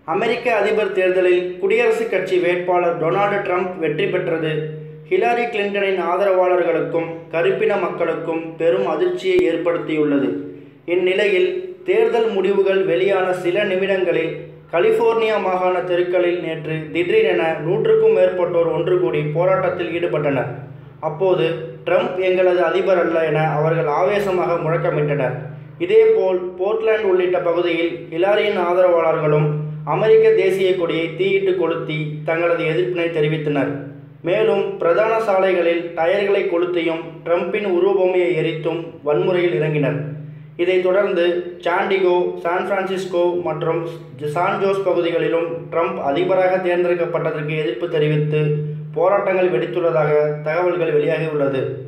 அமெரிக்க அதிபர் தேர்தலில் குடியரசுக் கட்சி வேட்பாளர் டொனால்டு ட்ரம்ப் வெற்றி பெற்றது ஹிலாரி கிளின்டனின் ஆதரவாளர்களுக்கும் கருப்பின மக்களுக்கும் பெரும் அதிர்ச்சியை ஏற்படுத்தியுள்ளது இந்நிலையில் தேர்தல் முடிவுகள் வெளியான சில நிமிடங்களில் கலிபோர்னியா மாகாண தெருக்களில் நேற்று திடீரென நூற்றுக்கும் மேற்பட்டோர் ஒன்று கூடி போராட்டத்தில் ஈடுபட்டனர் அப்போது ட்ரம்ப் எங்களது அதிபர் அல்ல என அவர்கள் ஆவேசமாக முழக்கமிட்டனர் இதேபோல் போர்ட்லாண்ட் உள்ளிட்ட பகுதியில் ஹிலாரியின் ஆதரவாளர்களும் அமெரிக்க தேசிய கொடியை தீயிட்டு கொளுத்தி தங்களது எதிர்ப்பினை தெரிவித்தனர் மேலும் பிரதான சாலைகளில் டயர்களை கொளுத்தியும் ட்ரம்பின் உருவபொம்மையை எரித்தும் வன்முறையில் இறங்கினர் இதைத் தொடர்ந்து சாண்டிகோ சான் பிரான்சிஸ்கோ மற்றும் சான் ஜோஸ் பகுதிகளிலும் ட்ரம்ப் அதிபராக தேர்ந்தெடுக்கப்பட்டதற்கு எதிர்ப்பு தெரிவித்து போராட்டங்கள் வெடித்துள்ளதாக தகவல்கள் வெளியாகியுள்ளது